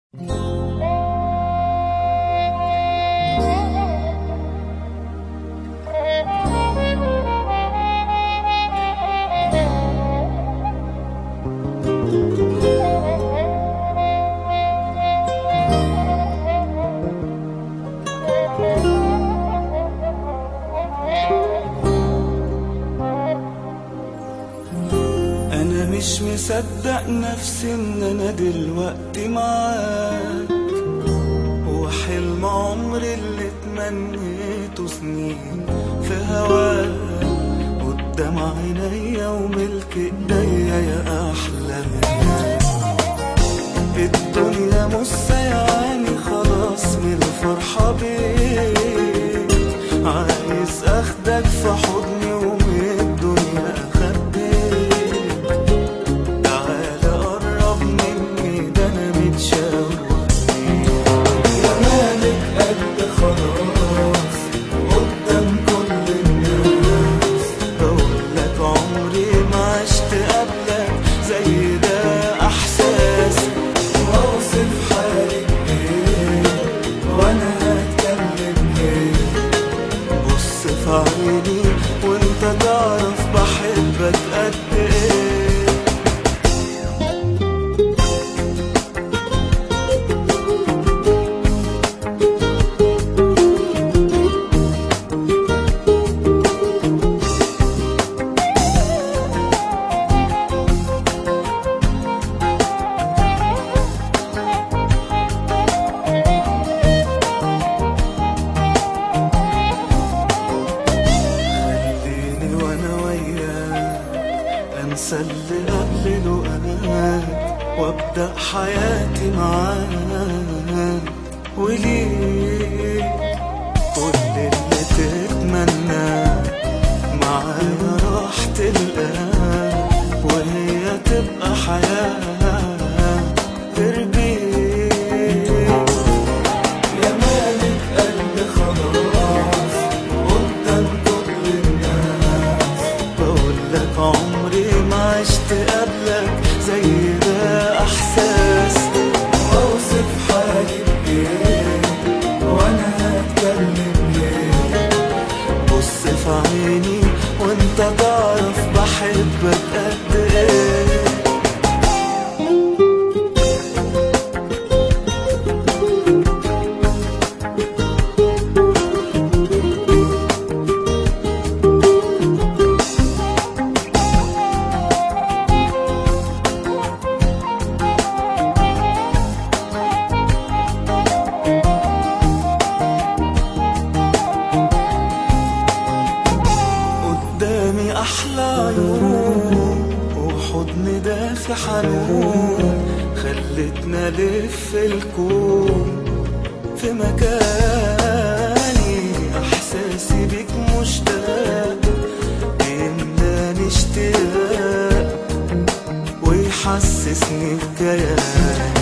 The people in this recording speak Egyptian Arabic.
مش مصدق نفسي ان انا دلوقتي معاك هو حلم عمري اللي اتمنيته سنين في هواك قدام عينيا وملك ايديا يا احلى منك الدنيا مش سايعاني خلاص من الفرحة بيك عايز اخدك في حضني ومن الدنيا اخبيك تعالى قرب مني ده انا متشوق يا مالك قد خلاص قدام كل الناس بقول لك عمري ما عشت قبلك زي ده احساس واوصف حالي بايه وانا هتكلم ايه بص في عيني وانت تعرف بحبك قد ايه خليني وانا وياك انسى اللي قبل لقاك وابدا حياتي معاك وليك كل اللي تتمناه معايا راح تلقاه وهي تبقى حياه غير بيك يا مالك قلبي خلاص قدام كل الناس بقول لك عمري ما عشت قبلك زي ده احساس واوصف حالي بايه وانا هتكلم ليه بص في عيني وانت تعرف بحبك قد ايه قدامي احلى عيون وحضن دافي حنون خلتنا الف الكون في مكاني احساسي بيك مشتاق بيملاني اشتياق ويحسسني بكياني